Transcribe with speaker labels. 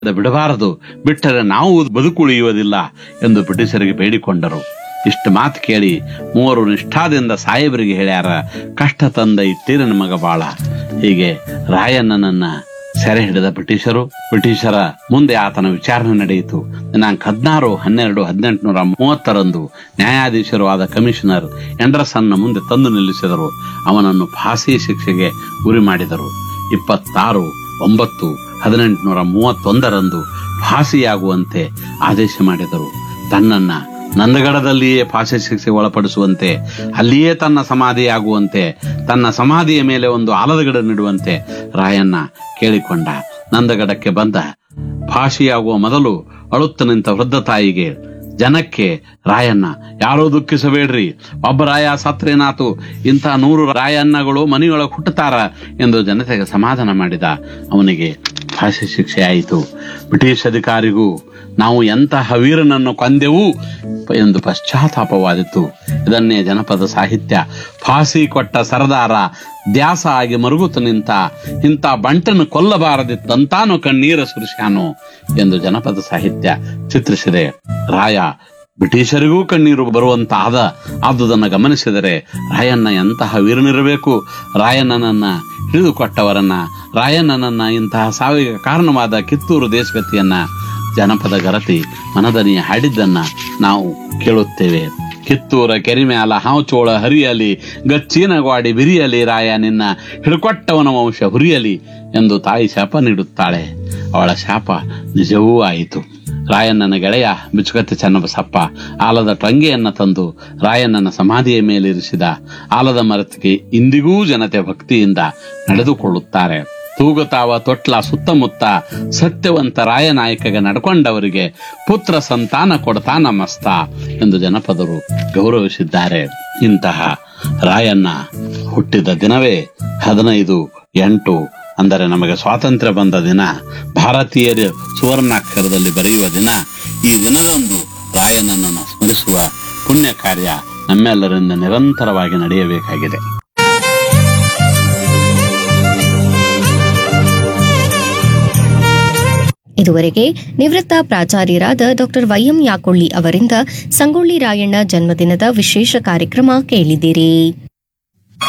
Speaker 1: ಅದು ಬಿಡಬಾರದು ಬಿಟ್ಟರೆ ನಾವು ಬದುಕುಳಿಯುವುದಿಲ್ಲ ಎಂದು ಬ್ರಿಟಿಷರಿಗೆ ಬೇಡಿಕೊಂಡರು ಇಷ್ಟು ಮಾತು ಕೇಳಿ ಮೂವರು ನಿಷ್ಠಾದಿಂದ ಸಾಹೇಬರಿಗೆ ಹೇಳ್ಯಾರ ಕಷ್ಟ ತಂದ ಇತ್ತೀರನ ಮಗ ಬಾಳ ಹೀಗೆ ರಾಯಣ್ಣನನ್ನ ಸೆರೆ ಹಿಡಿದ ಬ್ರಿಟಿಷರು ಬ್ರಿಟಿಷರ ಮುಂದೆ ಆತನ ವಿಚಾರಣೆ ನಡೆಯಿತು ದಿನಾಂಕ ಹದಿನಾರು ಹನ್ನೆರಡು ಹದಿನೆಂಟುನೂರ ಮೂವತ್ತರಂದು ನ್ಯಾಯಾಧೀಶರು ಆದ ಕಮಿಷನರ್ ಎಂಡರ್ಸನ್ನ ಮುಂದೆ ತಂದು ನಿಲ್ಲಿಸಿದರು ಅವನನ್ನು ಫಾಸಿ ಶಿಕ್ಷೆಗೆ ಗುರಿ ಮಾಡಿದರು ಇಪ್ಪತ್ತಾರು ಒಂಬತ್ತು ಹದಿನೆಂಟುನೂರ ಮೂವತ್ತೊಂದರಂದು ಫಾಸಿಯಾಗುವಂತೆ ಆದೇಶ ಮಾಡಿದರು ತನ್ನನ್ನ ನಂದಗಡದಲ್ಲಿಯೇ ಫಾಸಿ ಶಿಕ್ಷೆಗೆ ಒಳಪಡಿಸುವಂತೆ ಅಲ್ಲಿಯೇ ತನ್ನ ಸಮಾಧಿಯಾಗುವಂತೆ ತನ್ನ ಸಮಾಧಿಯ ಮೇಲೆ ಒಂದು ಆಲದ ಗಿಡ ನೆಡುವಂತೆ ರಾಯಣ್ಣ ಕೇಳಿಕೊಂಡ ನಂದಗಡಕ್ಕೆ ಬಂದ ಫಾಸಿಯಾಗುವ ಮೊದಲು ಅಳುತ್ತ ನಿಂತ ವೃದ್ಧ ತಾಯಿಗೆ ಜನಕ್ಕೆ ರಾಯಣ್ಣ ಯಾರೋ ದುಃಖಿಸಬೇಡ್ರಿ ಒಬ್ಬ ರಾಯ ಸತ್ರೇನಾತು ಇಂಥ ನೂರು ರಾಯಣ್ಣಗಳು ಮನೆಯೊಳಗೆ ಹುಟ್ಟುತ್ತಾರ ಎಂದು ಜನತೆಗೆ ಸಮಾಧಾನ ಮಾಡಿದ ಅವನಿಗೆ ಫಾಸಿ ಶಿಕ್ಷೆ ಆಯಿತು ಬ್ರಿಟಿಷ್ ಅಧಿಕಾರಿಗೂ ನಾವು ಎಂತಹ ವೀರನನ್ನು ಕೊಂದೆವು ಎಂದು ಪಶ್ಚಾತ್ತಾಪವಾದಿತು ಇದನ್ನೇ ಜನಪದ ಸಾಹಿತ್ಯ ಫಾಸಿ ಕೊಟ್ಟ ಸರದಾರ ದ್ಯಾಸ ಆಗಿ ಮರುಗುತ್ತು ನಿಂತ ಇಂಥ ಬಂಟನ್ನು ಕೊಲ್ಲಬಾರದಿತ್ತಂತಾನು ಕಣ್ಣೀರ ಸುರಿಸ್ಯಾನು ಎಂದು ಜನಪದ ಸಾಹಿತ್ಯ ಚಿತ್ರಿಸಿದೆ ರಾಯ ಬ್ರಿಟಿಷರಿಗೂ ಕಣ್ಣೀರು ಬರುವಂತ ಆದ ಆದುದನ್ನು ಗಮನಿಸಿದರೆ ರಾಯಣ್ಣ ಎಂತಹ ವೀರನಿರಬೇಕು ರಾಯಣ್ಣನನ್ನ ಹಿಡಿದುಕೊಟ್ಟವರನ್ನ ರಾಯಣ್ಣನನ್ನ ಇಂತಹ ಸಾವಿಗೆ ಕಾರಣವಾದ ಕಿತ್ತೂರು ದೇಶಗತಿಯನ್ನ ಜನಪದ ಗರತಿ ಮನದನಿಯ ಹಾಡಿದ್ದನ್ನ ನಾವು ಕೇಳುತ್ತೇವೆ ಕಿತ್ತೂರ ಕೆರಿಮ್ಯಾಲ ಹಾವುಚೋಳ ಹರಿಯಲಿ ಗಚ್ಚಿನ ಗ್ವಾಡಿ ಬಿರಿಯಲಿ ರಾಯ ನಿನ್ನ ಹಿಡ್ಕೊಟ್ಟವನ ವಂಶ ಹುರಿಯಲಿ ಎಂದು ತಾಯಿ ಶಾಪ ನೀಡುತ್ತಾಳೆ ಅವಳ ಶಾಪ ನಿಜವೂ ಆಯಿತು ರಾಯಣ್ಣನ ಗೆಳೆಯ ಬಿಚ್ಚುಗತ್ತಿ ಚನ್ನಬಸಪ್ಪ ಆಲದ ಟಂಗೆಯನ್ನ ತಂದು ರಾಯಣ್ಣನ ಸಮಾಧಿಯ ಮೇಲಿರಿಸಿದ ಆಲದ ಮರತಿಗೆ ಇಂದಿಗೂ ಜನತೆ ಭಕ್ತಿಯಿಂದ ನಡೆದುಕೊಳ್ಳುತ್ತಾರೆ ತೂಗುತಾವ ತೊಟ್ಲ ಸುತ್ತಮುತ್ತ ಸತ್ಯವಂತ ರಾಯನಾಯಕಗೆ ನಡ್ಕೊಂಡವರಿಗೆ ಪುತ್ರ ಸಂತಾನ ಕೊಡ್ತಾನ ಮಸ್ತ ಎಂದು ಜನಪದರು ಗೌರವಿಸಿದ್ದಾರೆ ಇಂತಹ ರಾಯಣ್ಣ ಹುಟ್ಟಿದ ದಿನವೇ ಹದಿನೈದು ಎಂಟು ಅಂದರೆ ನಮಗೆ ಸ್ವಾತಂತ್ರ್ಯ ಬಂದ ದಿನ ಭಾರತೀಯರ ಸುವರ್ಣಾಕ್ಷರದಲ್ಲಿ ಬರೆಯುವ ದಿನ ಈ ದಿನದಂದು ರಾಯಣ್ಣನನ್ನು ಸ್ಮರಿಸುವ ಪುಣ್ಯ ಕಾರ್ಯ ನಮ್ಮೆಲ್ಲರಿಂದ ನಿರಂತರವಾಗಿ ನಡೆಯಬೇಕಾಗಿದೆ
Speaker 2: ಇದುವರೆಗೆ ನಿವೃತ್ತ ಪ್ರಾಚಾರ್ಯರಾದ ಡಾಕ್ಟರ್ ವೈಎಂ ಯಾಕೊಳ್ಳಿ ಅವರಿಂದ ಸಂಗೊಳ್ಳಿ ರಾಯಣ್ಣ ಜನ್ಮದಿನದ ವಿಶೇಷ ಕಾರ್ಯಕ್ರಮ ಕೇಳಿದಿರಿ